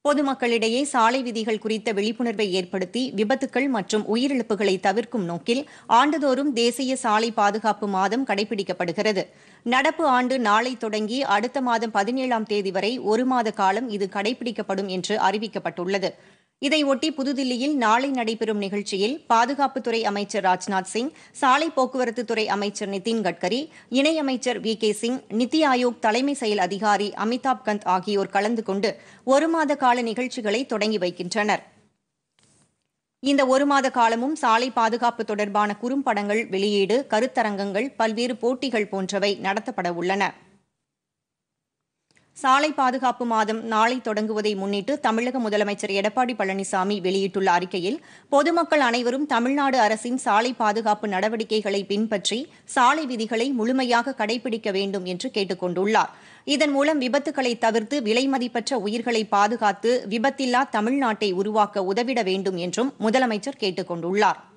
பொதுமக்களிடையே சாலை விதிகள் குறித்த விழிப்புணர்வை ஏற்படுத்தி விபத்துக்கள் மற்றும் உயிரிழப்புகளை தவிர்க்கும் நோக்கில் ஆண்டுதோறும் தேசிய சாலை பாதுகாப்பு மாதம் கடைபிடிக்கப்படுகிறது நடப்பு ஆண்டு நாளை தொடங்கி அடுத்த மாதம் பதினேழாம் தேதி வரை ஒரு மாத காலம் இது கடைபிடிக்கப்படும் என்று அறிவிக்கப்பட்டுள்ளது இதையொட்டி புதுதில்லியில் நாளை நடைபெறும் நிகழ்ச்சியில் பாதுகாப்புத்துறை அமைச்சர் ராஜ்நாத் சிங் சாலை போக்குவரத்துத்துறை அமைச்சர் நிதின் கட்கரி இணையமைச்சர் வி கே சிங் நித்தி ஆயோக் தலைமை செயல் அதிகாரி அமிதாப் கந்த் ஆகியோர் கலந்து கொண்டு ஒரு மாத கால நிகழ்ச்சிகளை தொடங்கி வைக்கின்றனர் இந்த ஒரு மாத காலமும் சாலை பாதுகாப்பு தொடர்பான குறும்படங்கள் வெளியீடு கருத்தரங்கங்கள் பல்வேறு போட்டிகள் போன்றவை நடத்தப்பட உள்ளன சாலை பாதுகாப்பு மாதம் நாளை தொடங்குவதை முன்னிட்டு தமிழக முதலமைச்சர் எடப்பாடி பழனிசாமி வெளியிட்டுள்ள அறிக்கையில் பொதுமக்கள் அனைவரும் தமிழ்நாடு அரசின் சாலை பாதுகாப்பு நடவடிக்கைகளை பின்பற்றி சாலை விதிகளை முழுமையாக கடைபிடிக்க வேண்டும் என்று கேட்டுக் கொண்டுள்ளார் இதன் மூலம் விபத்துகளை தவிர்த்து விலைமதிப்பற்ற உயிர்களை பாதுகாத்து விபத்தில்லா தமிழ்நாட்டை உருவாக்க உதவிட வேண்டும் என்றும் முதலமைச்சர் கேட்டுக் கொண்டுள்ளார்